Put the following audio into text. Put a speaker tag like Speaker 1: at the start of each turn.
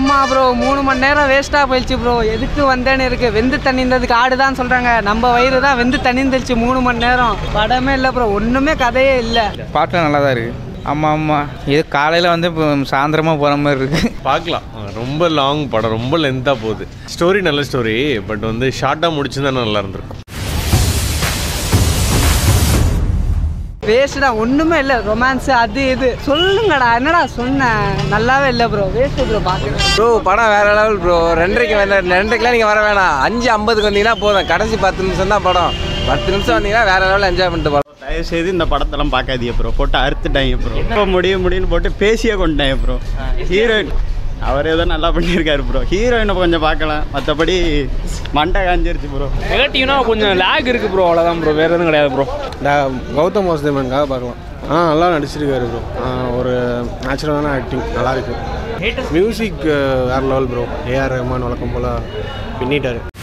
Speaker 1: ஆமா ப்ரோ மூணு மணி நேரம் வேஸ்டா போயிடுச்சு ப்ரோ எதுக்கு வந்தேன்னு இருக்கு வெந்து தண்ணிந்ததுக்கு ஆடு தான் சொல்றாங்க நம்ம வயிறு தான் வெந்து தண்ணிந்துருச்சு மூணு மணி நேரம் படமே இல்லை ப்ரோ ஒண்ணுமே கதையே இல்லை
Speaker 2: பாட்டு நல்லா தான் இருக்குது ஆமாம் ஆமாம் இது காலையில் வந்து இப்போ சாயந்தரமாக போகிற மாதிரி இருக்குது
Speaker 3: பார்க்கலாம் ரொம்ப லாங் படம் ரொம்ப லென்த்தாக போகுது ஸ்டோரி நல்ல ஸ்டோரி பட் வந்து ஷார்ட்டாக முடிச்சிருந்தா நல்லா இருந்திருக்கும்
Speaker 1: வேஸ்டா ஒண்ணுமே இல்லை ரொமான்ஸ் அது இது சொல்லுங்கடா என்னடா சொன்னேன் நல்லாவே இல்லை ப்ரோ வேஸ்ட் ப்ரோ பார்க்குறேன்
Speaker 4: ப்ரோ படம் வேற லெவல் ப்ரோ ரெண்டரைக்கு வேணா ரெண்டரைக்கெலாம் நீங்கள் வர வேணாம் அஞ்சு ஐம்பதுக்கு வந்தீங்கன்னா போதும் கடைசி பத்து நிமிஷம் தான் படம் பத்து நிமிஷம் வந்தீங்கன்னா வேற லெவலில் என்ஜாய் பண்ணிட்டு போகலாம்
Speaker 5: தயவு செய்து இந்த படத்தெல்லாம் பார்க்காதீங்க ப்ரோ போட்டு அறுத்துட்டாங்க ப்ரோ இப்போ முடியும் முடியும்னு போட்டு பேசியே கொண்டுட்டாங்க ப்ரோ ஹீரோயின் அவர் ஏதோ நல்லா பண்ணியிருக்காரு ப்ரோ ஹீரோயினை கொஞ்சம் பார்க்கலாம் மற்றபடி மண்டை காஞ்சிருச்சு ப்ரோ
Speaker 6: நெகட்டிவ்னா கொஞ்சம் லேக் இருக்கு ப்ரோ அவ்வளோதான் ப்ரோ வேற எதுவும் கிடையாது ப்ரோ
Speaker 7: கௌதம் வாசுதேவனுக்காக பார்க்கலாம் ஆ நல்லா நடிச்சிருக்காரு ப்ரோ ஒரு நேச்சுரலான ஆக்டிங் நல்லா இருக்கு மியூசிக் வேற லெவல் ப்ரோ ஏஆர் ரஹ்மான் வழக்கம் போல் பின்னிட்டாரு